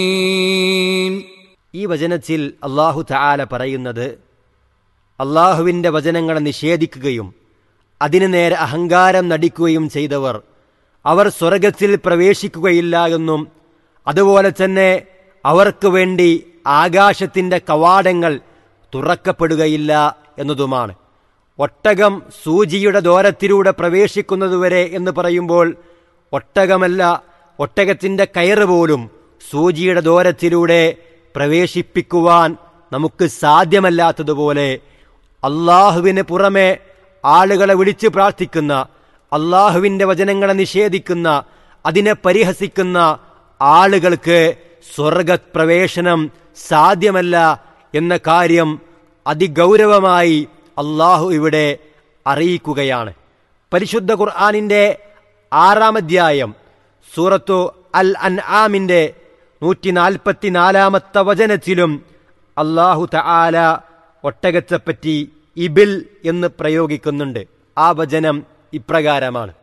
ഈ വചനത്തിൽ അള്ളാഹു തആല പറയുന്നത് അള്ളാഹുവിൻ്റെ വചനങ്ങളെ നിഷേധിക്കുകയും അതിനു നേരെ അഹങ്കാരം നടിക്കുകയും ചെയ്തവർ അവർ സ്വർഗത്തിൽ പ്രവേശിക്കുകയില്ല എന്നും അതുപോലെ തന്നെ അവർക്ക് വേണ്ടി ആകാശത്തിൻ്റെ കവാടങ്ങൾ തുറക്കപ്പെടുകയില്ല എന്നതുമാണ് ഒട്ടകം സൂചിയുടെ ദോരത്തിലൂടെ പ്രവേശിക്കുന്നതുവരെ എന്ന് പറയുമ്പോൾ ഒട്ടകമല്ല ഒട്ടകത്തിൻ്റെ കയറ് പോലും സൂചിയുടെ ദോരത്തിലൂടെ പ്രവേശിപ്പിക്കുവാൻ നമുക്ക് സാധ്യമല്ലാത്തതുപോലെ അള്ളാഹുവിന് പുറമെ ആളുകളെ വിളിച്ചു പ്രാർത്ഥിക്കുന്ന അള്ളാഹുവിൻ്റെ വചനങ്ങളെ നിഷേധിക്കുന്ന അതിനെ പരിഹസിക്കുന്ന ആളുകൾക്ക് സ്വർഗപ്രവേശനം സാധ്യമല്ല എന്ന കാര്യം അതിഗൗരവമായി അള്ളാഹു ഇവിടെ അറിയിക്കുകയാണ് പരിശുദ്ധ ഖുർആാനിൻ്റെ ആറാം അധ്യായം സൂറത്തു അൽ അൻ ആമിൻ്റെ നൂറ്റി നാൽപ്പത്തിനാലാമത്തെ വചനത്തിലും അള്ളാഹു തആല ഒട്ടകത്തെപ്പറ്റി ഇബിൽ എന്ന് പ്രയോഗിക്കുന്നുണ്ട് ആ വചനം ഇപ്രകാരമാണ്